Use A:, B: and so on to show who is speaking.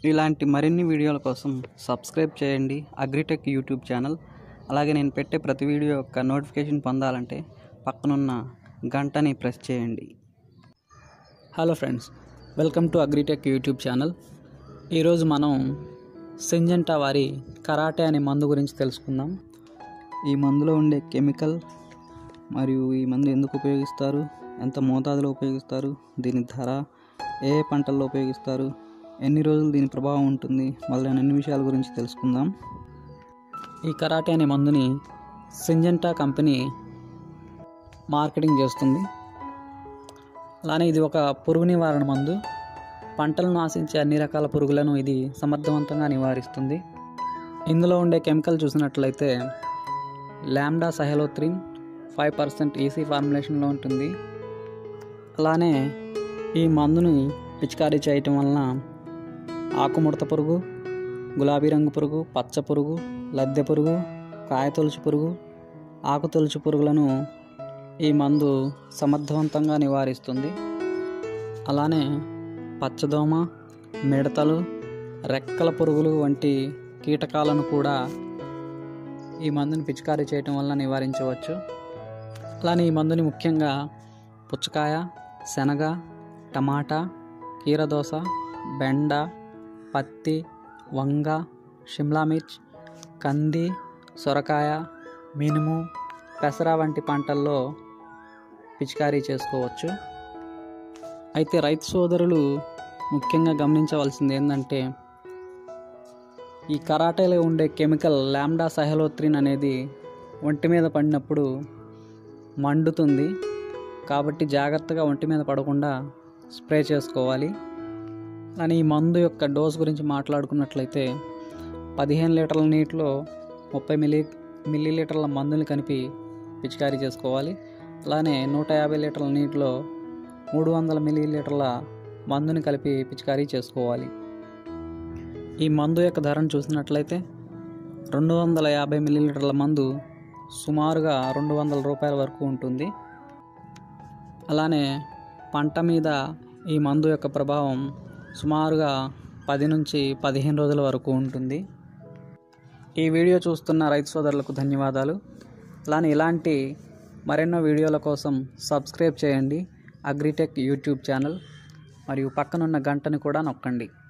A: ఇలాంటి మరిన్ని వీడియోల కోసం సబ్స్క్రైబ్ చేయండి అగ్రిటెక్ యూట్యూబ్ ఛానల్ అలాగే నేను పెట్టే ప్రతి వీడియో యొక్క నోటిఫికేషన్ పొందాలంటే పక్కనున్న గంటని ప్రెస్ చేయండి hello friends welcome to Agritech YouTube channel ఈరోజు మనం సింజంటా వారి కరాటే అనే మందు గురించి తెలుసుకుందాం ఈ మందులో ఉండే కెమికల్ మరియు ఈ మందు ఎందుకు ఉపయోగిస్తారు ఎంత మోతాదులో ఉపయోగిస్తారు దీని ధర ఏ ఏ పంటల్లో ఉపయోగిస్తారు ఎన్ని రోజులు దీని ప్రభావం ఉంటుంది మొదలైన అన్ని విషయాల గురించి తెలుసుకుందాం ఈ కరాటే అనే మందుని సింజంటా కంపెనీ మార్కెటింగ్ చేస్తుంది అలానే ఇది ఒక పురుగు నివారణ మందు పంటలను ఆశించే అన్ని రకాల పురుగులను ఇది సమర్థవంతంగా నివారిస్తుంది ఇందులో ఉండే కెమికల్ చూసినట్లయితే lambda cyhalothrin five percent EC ఫార్ములేషన్లో ఉంటుంది అలానే ఈ మందుని పిచికారీ చేయటం వలన ఆకుముడత పురుగు గులాబీ రంగు పురుగు పచ్చ పురుగు లద్దె పురుగు కాయ తొలుచు పురుగు ఆకు తొలుచు పురుగులను ఈ మందు సమర్థవంతంగా నివారిస్తుంది అలానే పచ్చదోమ మిడతలు రెక్కల పురుగులు వంటి కీటకాలను కూడా ఈ మందుని పిచికారీ చేయటం వల్ల నివారించవచ్చు అలానే ఈ మందుని ముఖ్యంగా పుచ్చకాయ శనగ టమాటా కీరదోస బెండ పత్తి వంగ షిమ్లా మిర్చ్ కంది సొరకాయ మినుము పెసర వంటి పంటల్లో పిచికారీ చేసుకోవచ్చు అయితే రైతు సోదరులు ముఖ్యంగా గమనించవలసింది ఏంటంటే ఈ కరాటేలో ఉండే కెమికల్ ల్యాండా సహలోత్రిన్ అనేది ఒంటి మీద పడినప్పుడు మండుతుంది కాబట్టి జాగ్రత్తగా ఒంటి మీద పడకుండా స్ప్రే చేసుకోవాలి అని ఈ మందు యొక్క డోస్ గురించి మాట్లాడుకున్నట్లయితే పదిహేను లీటర్ల నీటిలో ముప్పై మిల్లీ మిల్లీ లీటర్ల మందుని కలిపి పిచికారీ చేసుకోవాలి అలానే నూట యాభై లీటర్ల నీటిలో మూడు వందల మిల్లీ లీటర్ల మందుని కలిపి పిచికారీ చేసుకోవాలి ఈ మందు యొక్క ధరను చూసినట్లయితే రెండు వందల యాభై మిల్లీలీటర్ల మందు సుమారుగా రెండు వందల రూపాయల వరకు ఉంటుంది అలానే పంట మీద ఈ మందు యొక్క ప్రభావం సుమారుగా పది నుంచి పదిహేను రోజుల వరకు ఉంటుంది ఈ వీడియో చూస్తున్న రైతు సోదరులకు ధన్యవాదాలు అలానే ఇలాంటి మరెన్నో వీడియోల కోసం సబ్స్క్రైబ్ చేయండి అగ్రిటెక్ యూట్యూబ్ ఛానల్ మరియు పక్కనున్న గంటని కూడా నొక్కండి